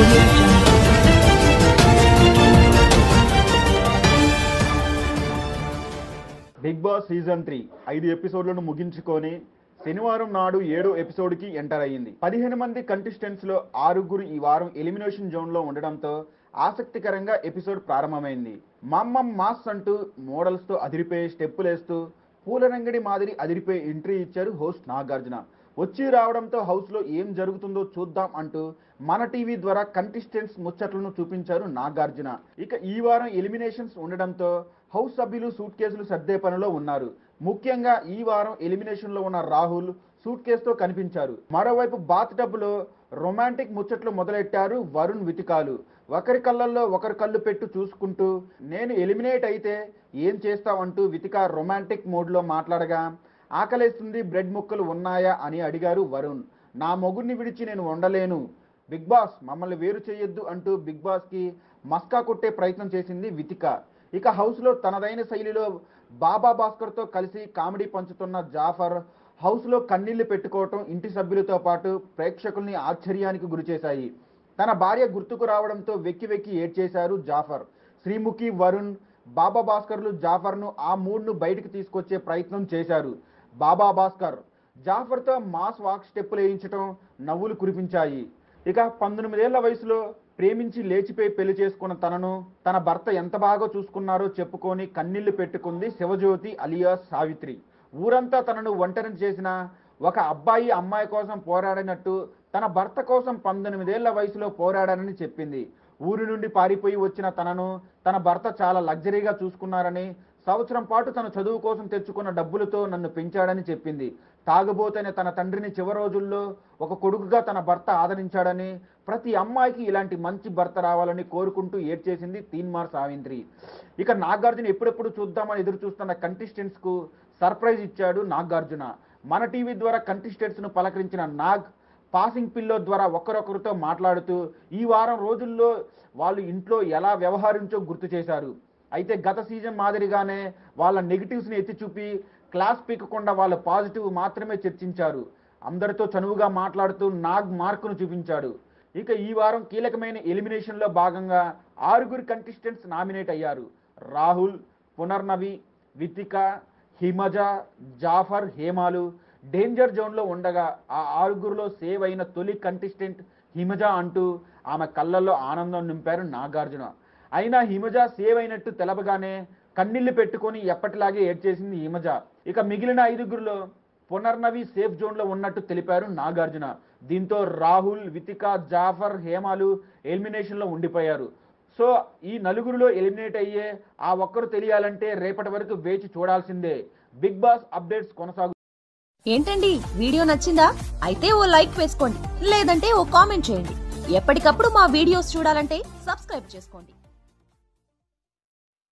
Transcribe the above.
audio jungle. Big Boss season three ఐదు ఎపిసోడ్లను ముగించుకొని శనివారం నాడు ఏడో ఎపిసోడ్కి ఎంటర్ అయ్యింది పదిహేను మంది కంటెస్టెంట్స్ లో ఆరుగురు ఈ వారం ఎలిమినేషన్ జోన్ లో ఉండడంతో ఆసక్తికరంగా ఎపిసోడ్ ప్రారంభమైంది మమ్మం మాస్ అంటూ మోడల్స్ తో అదిరిపోయే స్టెప్పులేస్తూ పూలరంగడి మాదిరి అదిరిపోయే ఎంట్రీ ఇచ్చారు హోస్ట్ నాగార్జున వచ్చి రావడంతో హౌస్ లో ఏం జరుగుతుందో చూద్దాం అంటూ మన టీవీ ద్వారా కంటెస్టెంట్స్ ముచ్చట్లను చూపించారు నాగార్జున ఇక ఈ వారం ఎలిమినేషన్స్ ఉండడంతో హౌస్ సభ్యులు సూట్ కేసులు సర్దే పనిలో ఉన్నారు ముఖ్యంగా ఈ వారం ఎలిమినేషన్ లో ఉన్న రాహుల్ సూట్ కేసుతో కనిపించారు మరోవైపు బాత్ టబ్లో రొమాంటిక్ ముచ్చట్లు మొదలెట్టారు వరుణ్ వితికాలు ఒకరి కళ్ళల్లో ఒకరి కళ్ళు పెట్టు చూసుకుంటూ నేను ఎలిమినేట్ అయితే ఏం చేస్తావంటూ వితిక రొమాంటిక్ మోడ్లో మాట్లాడగా ఆకలేస్తుంది బ్రెడ్ ముక్కలు ఉన్నాయా అని అడిగారు వరుణ్ నా మొగుడిని విడిచి నేను ఉండలేను బిగ్ బాస్ మమ్మల్ని వేరు చేయొద్దు అంటూ బిగ్ బాస్కి మస్కా కొట్టే ప్రయత్నం చేసింది వితిక ఇక హౌస్లో తనదైన శైలిలో బాబా భాస్కర్తో కలిసి కామెడీ పంచుతున్న జాఫర్ హౌస్లో కన్నీళ్లు పెట్టుకోవటం ఇంటి సభ్యులతో పాటు ప్రేక్షకుల్ని ఆశ్చర్యానికి గురిచేశాయి తన భార్య గుర్తుకు రావడంతో వెక్కి వెక్కి ఏడ్చేశారు జాఫర్ శ్రీముఖి వరుణ్ బాబా భాస్కర్లు జాఫర్ను ఆ మూడ్ను బయటికి తీసుకొచ్చే ప్రయత్నం చేశారు బాబా భాస్కర్ జాఫర్తో మాస్ వాక్ స్టెప్పులు వేయించడం నవ్వులు కురిపించాయి ఇక పంతొమ్మిదేళ్ల వయసులో ప్రేమించి లేచిపోయి పెళ్లి చేసుకున్న తనను తన భర్త ఎంత బాగా చూసుకున్నారో చెప్పుకొని కన్నీళ్లు పెట్టుకుంది శివజ్యోతి అలియాస్ సావిత్రి ఊరంతా తనను ఒంటరిని చేసిన ఒక అబ్బాయి అమ్మాయి కోసం పోరాడినట్టు తన భర్త కోసం పంతొమ్మిదేళ్ల వయసులో పోరాడానని చెప్పింది ఊరి నుండి పారిపోయి వచ్చిన తనను తన భర్త చాలా లగ్జరీగా చూసుకున్నారని సంవత్సరం పాటు తన చదువు కోసం తెచ్చుకున్న డబ్బులతో నన్ను పెంచాడని చెప్పింది తాగుబోతైన తన తండ్రిని చివరి రోజుల్లో ఒక కొడుకుగా తన భర్త ఆదరించాడని ప్రతి అమ్మాయికి ఇలాంటి మంచి భర్త రావాలని కోరుకుంటూ ఏడ్చేసింది తీన్మార్ సావిత్రి ఇక నాగార్జున ఎప్పుడెప్పుడు చూద్దామని ఎదురు చూస్తున్న కంటెస్టెంట్స్ కు సర్ప్రైజ్ ఇచ్చాడు నాగార్జున మన టీవీ ద్వారా కంటెస్టెంట్స్ ను పలకరించిన నాగ్ పాసింగ్ పిల్లో ద్వారా ఒకరొకరితో మాట్లాడుతూ ఈ వారం రోజుల్లో వాళ్ళు ఇంట్లో ఎలా వ్యవహరించో గుర్తు చేశారు అయితే గత సీజన్ మాదిరిగానే వాళ్ళ నెగిటివ్స్ని ఎత్తి చూపి క్లాస్ పీకకుండా వాళ్ళ పాజిటివ్ మాత్రమే చర్చించారు అందరితో చనువుగా మాట్లాడుతూ నాగ్ మార్కును చూపించాడు ఇక ఈ వారం కీలకమైన ఎలిమినేషన్లో భాగంగా ఆరుగురు కంటెస్టెంట్స్ నామినేట్ అయ్యారు రాహుల్ పునర్నవి వితిక హిమజ జాఫర్ హేమాలు డేంజర్ జోన్లో ఉండగా ఆ ఆరుగురులో సేవ్ అయిన తొలి కంటెస్టెంట్ హిమజ అంటూ ఆమె కళ్ళల్లో ఆనందం నింపారు నాగార్జున అయినా హిమజ సేవ్ అయినట్టు తెలపగానే కన్నీళ్లు పెట్టుకొని ఎప్పటిలాగే ఏడ్చేసింది హిమజ ఇక మిగిలిన ఐదుగురులో పునర్నవి సేఫ్ జోన్లో ఉన్నట్టు తెలిపారు నాగార్జున దీంతో రాహుల్ వితిక జాఫర్ హేమాలు ఎలిమినేషన్లో ఉండిపోయారు సో ఈ నలుగురిలో ఎలిమినేట్ అయ్యే ఆ ఒక్కరు తెలియాలంటే రేపటి వరకు వేచి చూడాల్సిందే బిగ్ బాస్ అప్డేట్స్ కొనసాగు ఏంటండి వీడియో నచ్చిందా అయితే ఓ లైక్ వేసుకోండి లేదంటే ఓ కామెంట్ చేయండి ఎప్పటికప్పుడు మా వీడియోస్ చూడాలంటే సబ్స్క్రైబ్ చేసుకోండి